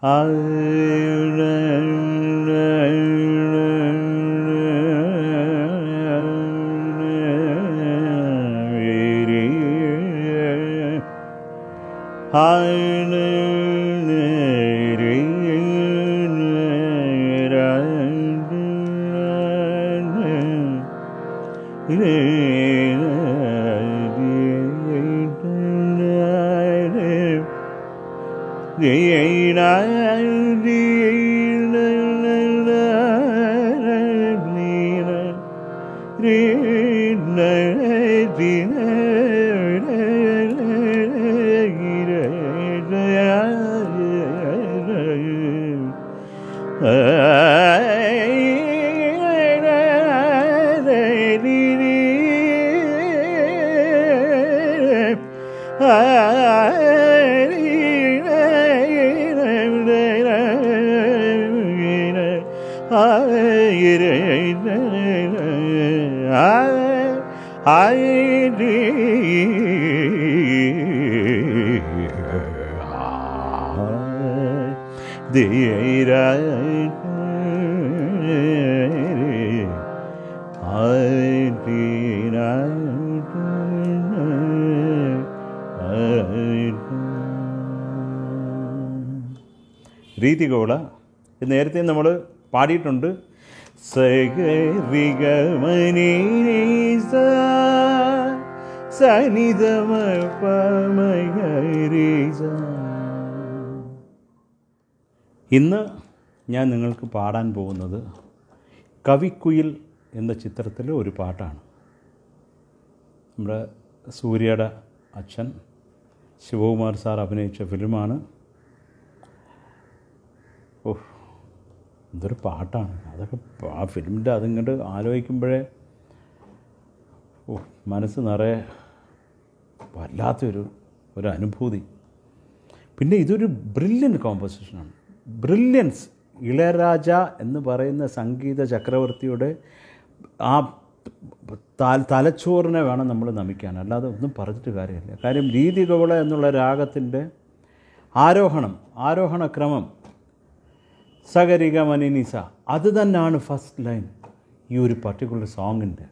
രീതികോള ഇത് നേരത്തെ നമ്മൾ പാടിയിട്ടുണ്ട് സനിതമ ഇന്ന് ഞാൻ നിങ്ങൾക്ക് പാടാൻ പോകുന്നത് കവിക്കുയിൽ എന്ന ചിത്രത്തിലെ ഒരു പാട്ടാണ് നമ്മുടെ സൂര്യയുടെ അച്ഛൻ ശിവകുമാർ സാർ അഭിനയിച്ച ഫിലിമാണ് ഓ എന്തൊരു പാട്ടാണ് അതൊക്കെ ആ ഫിലിമിൻ്റെ അതിങ്ങോട്ട് ആലോചിക്കുമ്പോഴേ ഓ മനസ്സ് നിറയെ വല്ലാത്തൊരു ഒരു അനുഭൂതി പിന്നെ ഇതൊരു ബ്രില്യൻ കോമ്പോസിഷനാണ് ബ്രില്യൻസ് ഇളയരാജ എന്ന് പറയുന്ന സംഗീത ചക്രവർത്തിയുടെ ആ തലച്ചോറിനെ വേണം നമ്മൾ നമിക്കാൻ അല്ലാതെ ഒന്നും പറഞ്ഞിട്ട് കാര്യമില്ല കാര്യം രീതികവള എന്നുള്ള രാഗത്തിൻ്റെ ആരോഹണം ആരോഹണ ക്രമം സകരിക മനിനിസ അത് തന്നെയാണ് ഫസ്റ്റ് ലൈൻ ഈ ഒരു പർട്ടിക്കുലർ സോങ്ങിൻ്റെ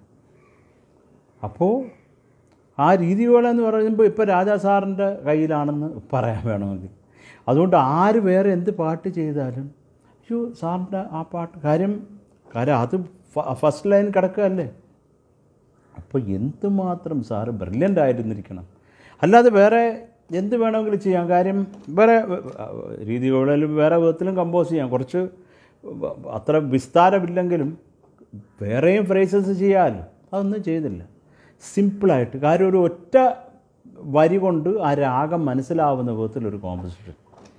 അപ്പോൾ ആ രീതികൾ എന്ന് പറയുമ്പോൾ ഇപ്പോൾ രാജാ സാറിൻ്റെ കയ്യിലാണെന്ന് പറയാൻ വേണമെങ്കിൽ അതുകൊണ്ട് ആര് വേറെ എന്ത് പാട്ട് ചെയ്താലും അയ്യോ സാറിൻ്റെ ആ പാട്ട് കാര്യം കാര്യം അത് ഫസ്റ്റ് ലൈൻ കിടക്കുകയല്ലേ അപ്പോൾ എന്തുമാത്രം സാറ് ബ്രില്യൻ്റ് ആയിരുന്നിരിക്കണം അല്ലാതെ വേറെ എന്ത് വേണമെങ്കിലും ചെയ്യാം കാര്യം വേറെ രീതികളിലും വേറെ വിധത്തിലും കമ്പോസ് ചെയ്യാം കുറച്ച് അത്ര വിസ്താരമില്ലെങ്കിലും വേറെയും ഫ്രേസസ് ചെയ്യാമല്ലോ അതൊന്നും ചെയ്തില്ല സിമ്പിളായിട്ട് കാര്യം ഒരു ഒറ്റ വരി കൊണ്ട് ആ രാഗം മനസ്സിലാവുന്ന വിധത്തിലൊരു കോമ്പോസിഷൻ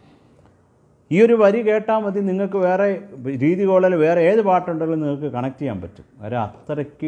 ഈ ഒരു വരി കേട്ടാൽ മതി നിങ്ങൾക്ക് വേറെ രീതികളിൽ വേറെ ഏത് പാട്ടുണ്ടെങ്കിലും നിങ്ങൾക്ക് കണക്ട് ചെയ്യാൻ പറ്റും ഒരു അത്രയ്ക്ക്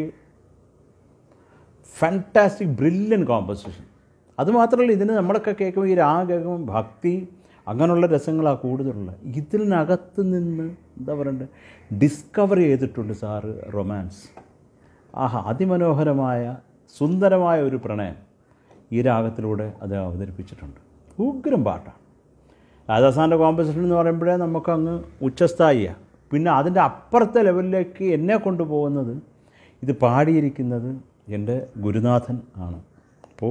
ഫാൻറ്റാസ്റ്റിക് ബ്രില്യൻ കോമ്പോസിഷൻ അതുമാത്രമല്ല ഇതിന് നമ്മളൊക്കെ കേൾക്കുമ്പോൾ ഈ രാഗം കേൾക്കുമ്പോൾ ഭക്തി അങ്ങനെയുള്ള രസങ്ങളാണ് കൂടുതലുള്ളത് ഇതിനകത്ത് നിന്ന് എന്താ പറയണ്ടത് ഡിസ്കവർ ചെയ്തിട്ടുണ്ട് സാറ് റൊമാൻസ് ആഹാ അതിമനോഹരമായ സുന്ദരമായ ഒരു പ്രണയം ഈ രാഗത്തിലൂടെ അത് അവതരിപ്പിച്ചിട്ടുണ്ട് ഉഗ്രം പാട്ടാണ് രാജാസാൻ്റെ കോമ്പസിഷൻ എന്ന് പറയുമ്പോഴേ നമുക്കങ്ങ് ഉച്ചസ്ഥായിയാണ് പിന്നെ അതിൻ്റെ അപ്പുറത്തെ ലെവലിലേക്ക് എന്നെ കൊണ്ടുപോകുന്നത് ഇത് പാടിയിരിക്കുന്നത് എൻ്റെ ഗുരുനാഥൻ ആണ് അപ്പോൾ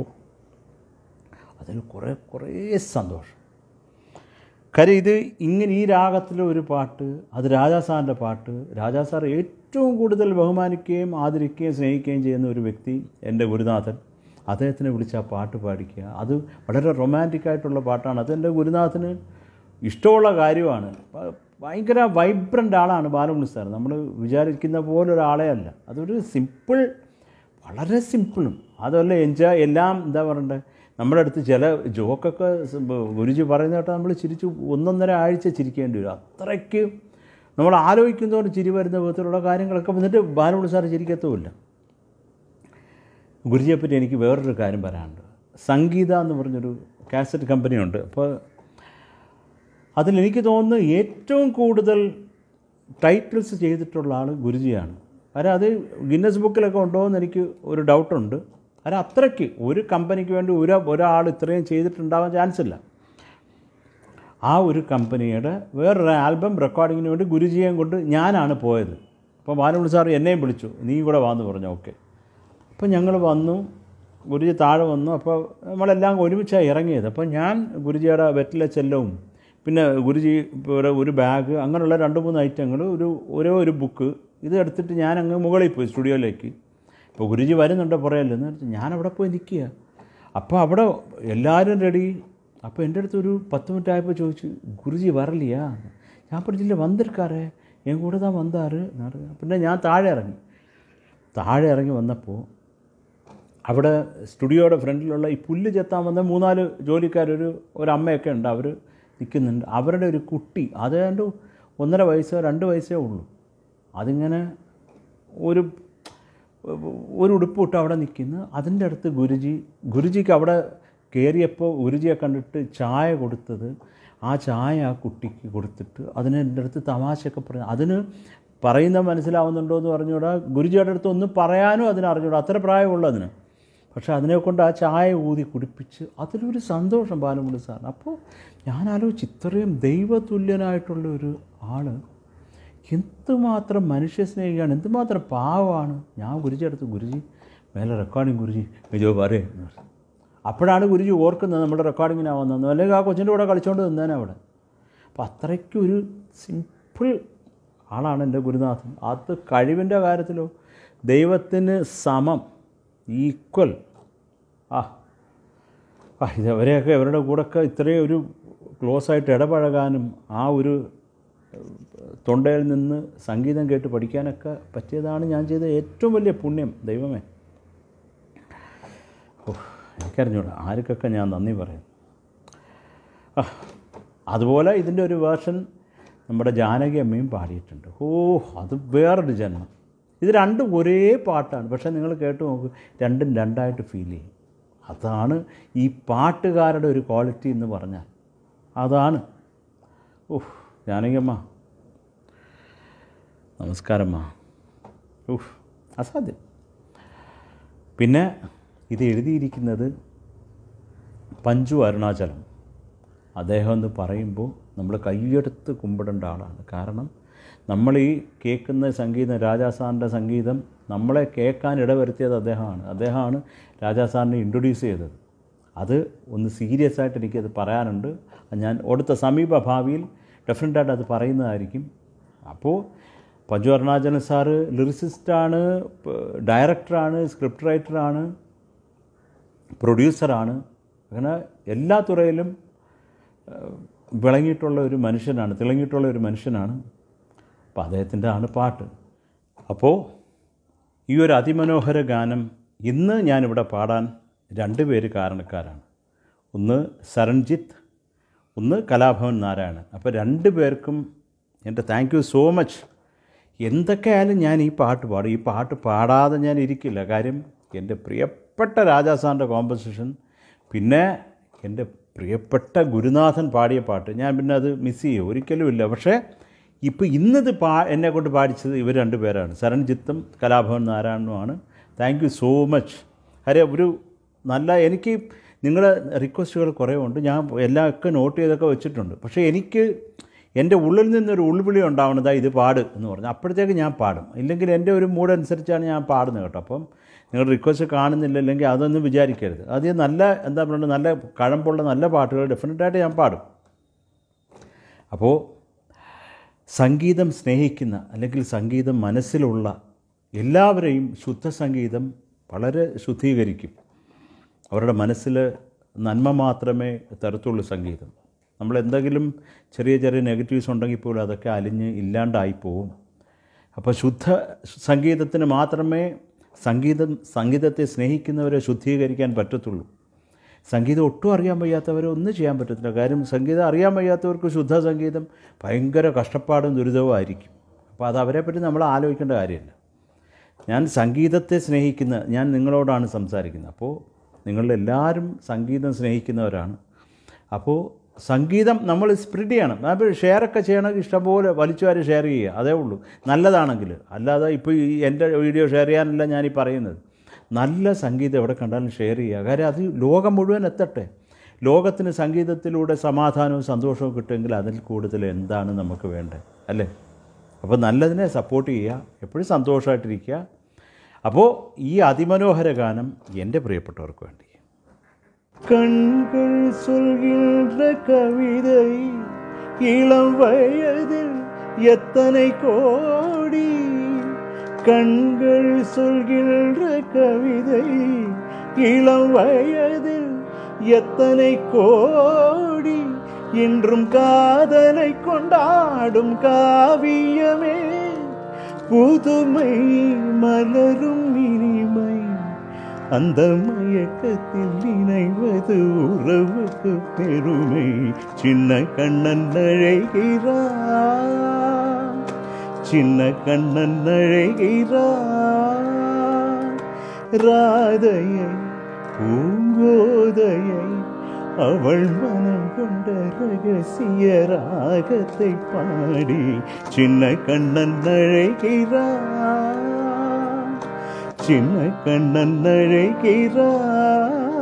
അതിൽ കുറേ കുറേ സന്തോഷം കാര്യം ഇത് ഇങ്ങനെ ഈ രാഗത്തിലെ ഒരു പാട്ട് അത് രാജാസാറിൻ്റെ പാട്ട് രാജാസാർ ഏറ്റവും കൂടുതൽ ബഹുമാനിക്കുകയും ആദരിക്കുകയും സ്നേഹിക്കുകയും ചെയ്യുന്ന ഒരു വ്യക്തി എൻ്റെ ഗുരുനാഥൻ അദ്ദേഹത്തിനെ വിളിച്ച് ആ പാട്ട് പാടിക്കുക അത് വളരെ റൊമാൻറ്റിക് ആയിട്ടുള്ള പാട്ടാണ് അതെൻ്റെ ഗുരുനാഥന് ഇഷ്ടമുള്ള കാര്യമാണ് ഭയങ്കര വൈബ്രൻ്റ് ആളാണ് ബാലമുണി സാർ നമ്മൾ വിചാരിക്കുന്ന പോലെ ഒരാളെ അല്ല അതൊരു സിമ്പിൾ വളരെ സിമ്പിളും അതല്ല എൻജോയ് എല്ലാം എന്താ പറയണ്ടേ നമ്മുടെ അടുത്ത് ചില ജോക്കൊക്കെ ഗുരുജി പറയുന്ന കേട്ടാൽ നമ്മൾ ചിരിച്ച് ഒന്നൊന്നര ആഴ്ച ചിരിക്കേണ്ടി വരും അത്രയ്ക്ക് നമ്മൾ ആലോചിക്കുന്നതോടെ ചിരി വരുന്ന വിധത്തിലുള്ള കാര്യങ്ങളൊക്കെ വന്നിട്ട് ബാലമുണി സാർ ചിരിക്കത്തുമില്ല ഗുരുജിയെപ്പറ്റി എനിക്ക് വേറൊരു കാര്യം പറയാനുണ്ട് സംഗീത എന്ന് പറഞ്ഞൊരു കാസറ്റ് കമ്പനിയുണ്ട് അപ്പോൾ അതിലെനിക്ക് തോന്നുന്നു ഏറ്റവും കൂടുതൽ ടൈറ്റിൽസ് ചെയ്തിട്ടുള്ള ആൾ ഗുരുജിയാണ് കാരണം അത് ഗിന്നസ് ബുക്കിലൊക്കെ ഉണ്ടോ എന്ന് എനിക്ക് ഒരു ഡൗട്ടുണ്ട് കാരണം അത്രയ്ക്ക് ഒരു കമ്പനിക്ക് വേണ്ടി ഒരു ഒരാൾ ഇത്രയും ചെയ്തിട്ടുണ്ടാവാൻ ചാൻസ് ഇല്ല ആ ഒരു കമ്പനിയുടെ വേറൊരു ആൽബം റെക്കോർഡിങ്ങിന് വേണ്ടി ഗുരുജിയെയും കൊണ്ട് ഞാനാണ് പോയത് അപ്പോൾ ബാലമുള്ളി സാർ എന്നെയും വിളിച്ചു നീ കൂടെ വാന്ന് പറഞ്ഞു ഓക്കെ അപ്പോൾ ഞങ്ങൾ വന്നു ഗുരുജി താഴെ വന്നു അപ്പോൾ നമ്മളെല്ലാം ഒരുമിച്ചാണ് ഇറങ്ങിയത് അപ്പോൾ ഞാൻ ഗുരുജിയുടെ വെറ്റിലെ ചെല്ലവും പിന്നെ ഗുരുജി ഒരു ഒരു ബാഗ് അങ്ങനെയുള്ള രണ്ട് മൂന്ന് ഐറ്റങ്ങൾ ഒരു ഓരോ ഒരു ബുക്ക് ഇത് എടുത്തിട്ട് ഞാൻ അങ്ങ് മുകളിൽ പോയി സ്റ്റുഡിയോയിലേക്ക് ഇപ്പോൾ ഗുരുജി വരുന്നുണ്ട് പുറയല്ലെന്ന് ഞാൻ അവിടെ പോയി നിൽക്കുക അപ്പോൾ അവിടെ എല്ലാവരും റെഡി അപ്പോൾ എൻ്റെ അടുത്ത് ഒരു പത്ത് മിനിറ്റ് ആയപ്പോൾ ചോദിച്ചു ഗുരുജി വരലിയാ ഞാൻ പറഞ്ഞില്ല വന്നിരിക്കാറേ എൻ കൂടെ தான் വന്നാറ് പിന്നെ ഞാൻ താഴെ ഇറങ്ങി താഴെ ഇറങ്ങി വന്നപ്പോൾ അവിടെ സ്റ്റുഡിയോയുടെ ഫ്രണ്ടിലുള്ള ഈ പുല്ല് ചെത്താൻ വന്ന മൂന്നാല് ജോലിക്കാരൊരു ഒരു അമ്മയൊക്കെ ഉണ്ട് അവർ നിൽക്കുന്നുണ്ട് അവരുടെ ഒരു കുട്ടി അതേണ്ട് ഒന്നര വയസ്സോ രണ്ട് വയസ്സേ ഉള്ളൂ അതിങ്ങനെ ഒരു ഒരു ഉടുപ്പിട്ട് അവിടെ നിൽക്കുന്നു അതിൻ്റെ അടുത്ത് ഗുരുജി ഗുരുജിക്ക് അവിടെ കയറിയപ്പോൾ ഗുരുജിയെ കണ്ടിട്ട് ചായ കൊടുത്തത് ആ ചായ ആ കുട്ടിക്ക് കൊടുത്തിട്ട് അതിന് എൻ്റെ അടുത്ത് തമാശയൊക്കെ പറഞ്ഞു അതിന് പറയുന്ന മനസ്സിലാവുന്നുണ്ടോ എന്ന് പറഞ്ഞുകൂടാ ഗുരുജിയുടെ അടുത്ത് ഒന്നും പറയാനും അതിന് അറിഞ്ഞൂടാ അത്ര പ്രായമുള്ളൂ അതിന് പക്ഷേ അതിനെ കൊണ്ട് ആ ചായ ഊതി കുടിപ്പിച്ച് അതിലൊരു സന്തോഷം ബാലമുള്ളി സാറിന് അപ്പോൾ ഞാൻ ആലോചിച്ച് ഇത്രയും ദൈവതുല്യനായിട്ടുള്ള ഒരു ആൾ എന്തുമാത്രം മനുഷ്യ സ്നേഹിയാണ് എന്തുമാത്രം പാവമാണ് ഞാൻ ഗുരുജി അടുത്ത് ഗുരുജി മേലെ റെക്കോർഡിങ് ഗുരുജി വിജോ പറയേ എന്ന് പറഞ്ഞു അപ്പോഴാണ് ഗുരുജി ഓർക്കുന്നത് നമ്മുടെ റെക്കോർഡിങ്ങിനാണ് വന്നത് അല്ലെങ്കിൽ ആ കൊച്ചിൻ്റെ കൂടെ കളിച്ചുകൊണ്ട് നിന്നേനെ അവിടെ അപ്പോൾ അത്രയ്ക്കും ഒരു സിമ്പിൾ ആളാണ് എൻ്റെ ഗുരുനാഥൻ അത് കഴിവിൻ്റെ കാര്യത്തിലോ ദൈവത്തിന് സമം ഈക്വൽ ആ ആ ഇതവരെയൊക്കെ അവരുടെ കൂടെയൊക്കെ ഇത്രയും ഒരു ക്ലോസ് ആയിട്ട് ഇടപഴകാനും ആ ഒരു തൊണ്ടയിൽ നിന്ന് സംഗീതം കേട്ട് പഠിക്കാനൊക്കെ പറ്റിയതാണ് ഞാൻ ചെയ്ത ഏറ്റവും വലിയ പുണ്യം ദൈവമേ ഓ എനിക്കറിഞ്ഞൂടാ ആർക്കൊക്കെ ഞാൻ നന്ദി പറയും ആ അതുപോലെ ഇതിൻ്റെ ഒരു വേർഷൻ നമ്മുടെ ജാനകി അമ്മയും പാടിയിട്ടുണ്ട് ഓ അത് വേറൊരു ജന്മം ഇത് രണ്ടും ഒരേ പാട്ടാണ് പക്ഷേ നിങ്ങൾ കേട്ട് നോക്ക് രണ്ടും രണ്ടായിട്ട് ഫീൽ ചെയ്യും അതാണ് ഈ പാട്ടുകാരുടെ ഒരു ക്വാളിറ്റി എന്ന് പറഞ്ഞാൽ അതാണ് ഓഹ് ജാനകിയമ്മ നമസ്കാരമ്മ ഓഹ് അസാധ്യം പിന്നെ ഇത് എഴുതിയിരിക്കുന്നത് പഞ്ചു അരുണാചലം അദ്ദേഹം എന്ന് പറയുമ്പോൾ നമ്മൾ കൈയെടുത്ത് കുമ്പിടേണ്ട ആളാണ് കാരണം നമ്മൾ ഈ കേൾക്കുന്ന സംഗീതം രാജാസാറിൻ്റെ സംഗീതം നമ്മളെ കേൾക്കാൻ ഇടവരുത്തിയത് അദ്ദേഹമാണ് അദ്ദേഹമാണ് രാജാസാറിനെ ഇൻട്രൊഡ്യൂസ് ചെയ്തത് അത് ഒന്ന് സീരിയസ് ആയിട്ട് എനിക്കത് പറയാനുണ്ട് ഞാൻ അടുത്ത സമീപ ഭാവിയിൽ ഡെഫിനറ്റായിട്ട് അത് പറയുന്നതായിരിക്കും അപ്പോൾ പഞ്ചു അരുണാചലൻ സാറ് ലിറിസിസ്റ്റാണ് ഡയറക്ടറാണ് സ്ക്രിപ്റ്റ് റൈറ്ററാണ് പ്രൊഡ്യൂസറാണ് അങ്ങനെ എല്ലാ തുറയിലും വിളങ്ങിയിട്ടുള്ള ഒരു മനുഷ്യനാണ് തിളങ്ങിയിട്ടുള്ള ഒരു മനുഷ്യനാണ് അപ്പോൾ അദ്ദേഹത്തിൻ്റെ ആണ് പാട്ട് അപ്പോൾ ഈ ഒരു അതിമനോഹര ഗാനം ഇന്ന് ഞാനിവിടെ പാടാൻ രണ്ട് പേര് കാരണക്കാരാണ് ഒന്ന് സരൺജിത്ത് ഒന്ന് കലാഭവൻ നാരായണൻ അപ്പോൾ രണ്ട് പേർക്കും എൻ്റെ താങ്ക് യു സോ മച്ച് എന്തൊക്കെയായാലും ഞാൻ ഈ പാട്ട് പാടും ഈ പാട്ട് പാടാതെ ഞാൻ ഇരിക്കില്ല കാര്യം എൻ്റെ പ്രിയപ്പെട്ട രാജാസാറിൻ്റെ കോമ്പസിഷൻ പിന്നെ എൻ്റെ പ്രിയപ്പെട്ട ഗുരുനാഥൻ പാടിയ പാട്ട് ഞാൻ പിന്നെ അത് മിസ് ചെയ്യും ഒരിക്കലും ഇല്ല പക്ഷേ ഇപ്പോൾ ഇന്നത് പാ എന്നെ കൊണ്ട് പാടിച്ചത് ഇവർ രണ്ട് പേരാണ് സരൺജിത്തും കലാഭവൻ നാരായണനുമാണ് താങ്ക് യു സോ മച്ച് കാര്യം ഒരു നല്ല എനിക്ക് നിങ്ങളുടെ റിക്വസ്റ്റുകൾ കുറേ ഉണ്ട് ഞാൻ എല്ലാം ഒക്കെ നോട്ട് ചെയ്തൊക്കെ വെച്ചിട്ടുണ്ട് പക്ഷേ എനിക്ക് എൻ്റെ ഉള്ളിൽ നിന്നൊരു ഉൾവിളി ഉണ്ടാവുന്നതാ ഇത് പാട് എന്ന് പറഞ്ഞു അപ്പോഴത്തേക്ക് ഞാൻ പാടും ഇല്ലെങ്കിൽ എൻ്റെ ഒരു മൂഡ് അനുസരിച്ചാണ് ഞാൻ പാടുന്നത് കേട്ടോ അപ്പം നിങ്ങൾ റിക്വസ്റ്റ് കാണുന്നില്ല അല്ലെങ്കിൽ അതൊന്നും വിചാരിക്കരുത് അത് നല്ല എന്താ പറയുക നല്ല കഴമ്പുള്ള നല്ല പാട്ടുകൾ ഡെഫിനറ്റായിട്ട് ഞാൻ പാടും അപ്പോൾ സംഗീതം സ്നേഹിക്കുന്ന അല്ലെങ്കിൽ സംഗീതം മനസ്സിലുള്ള എല്ലാവരെയും ശുദ്ധ സംഗീതം വളരെ ശുദ്ധീകരിക്കും അവരുടെ മനസ്സിൽ നന്മ മാത്രമേ തരത്തുള്ളൂ സംഗീതം നമ്മൾ എന്തെങ്കിലും ചെറിയ ചെറിയ നെഗറ്റീവ്സ് ഉണ്ടെങ്കിൽ പോലും അതൊക്കെ അലിഞ്ഞ് ഇല്ലാണ്ടായി പോവും അപ്പോൾ ശുദ്ധ സംഗീതത്തിന് മാത്രമേ സംഗീതം സംഗീതത്തെ സ്നേഹിക്കുന്നവരെ ശുദ്ധീകരിക്കാൻ പറ്റത്തുള്ളൂ സംഗീതം ഒട്ടും അറിയാൻ വയ്യാത്തവരെ ഒന്നും ചെയ്യാൻ പറ്റത്തില്ല കാര്യം സംഗീതം അറിയാൻ വയ്യാത്തവർക്ക് ശുദ്ധ സംഗീതം ഭയങ്കര കഷ്ടപ്പാടും ദുരിതവും ആയിരിക്കും അപ്പോൾ അത് അവരെപ്പറ്റി നമ്മൾ ആലോചിക്കേണ്ട കാര്യമില്ല ഞാൻ സംഗീതത്തെ സ്നേഹിക്കുന്ന ഞാൻ നിങ്ങളോടാണ് സംസാരിക്കുന്നത് അപ്പോൾ നിങ്ങളെല്ലാവരും സംഗീതം സ്നേഹിക്കുന്നവരാണ് അപ്പോൾ സംഗീതം നമ്മൾ സ്പ്രെഡ് ചെയ്യണം അപ്പോൾ ഷെയറൊക്കെ ചെയ്യണമെങ്കിൽ ഇഷ്ടംപോലെ വലിച്ചുവാരി ഷെയർ ചെയ്യുക അതേ ഉള്ളൂ നല്ലതാണെങ്കിൽ അല്ലാതെ ഇപ്പോൾ ഈ എൻ്റെ വീഡിയോ ഷെയർ ചെയ്യാനല്ല ഞാനീ പറയുന്നത് നല്ല സംഗീതം എവിടെ കണ്ടാലും ഷെയർ ചെയ്യുക കാര്യം അത് ലോകം മുഴുവൻ എത്തട്ടെ ലോകത്തിന് സംഗീതത്തിലൂടെ സമാധാനവും സന്തോഷവും കിട്ടുമെങ്കിൽ അതിൽ കൂടുതൽ എന്താണ് നമുക്ക് വേണ്ടത് അല്ലേ അപ്പോൾ നല്ലതിനെ സപ്പോർട്ട് ചെയ്യുക എപ്പോഴും സന്തോഷമായിട്ടിരിക്കുക അപ്പോൾ ഈ അതിമനോഹര ഗാനം എൻ്റെ പ്രിയപ്പെട്ടവർക്ക് വേണ്ടി கண்கள் சொல்கின்ற கவிதை இளம் வயதில் எத்தனை கோடி கண்கள் சொல்கின்ற கவிதை இளம் வயதில் எத்தனை கோடி இன்றும் காதலை கொண்டாடும் காவியமே புதுமை மலரும் இனிமை அந்த மயக்கத்தில் இணைவது உறவுக்கு பெருமை சின்ன கண்ணன் அழைகிறான் சின்ன கண்ணன் அழைகிறான் ராதையை பூங்கோதையை அவள் மனம் கொண்ட ரகசிய ராகத்தை பாடி சின்ன கண்ணன் அழைகிறான் சின்ன கண்ணன் அழைகிறான்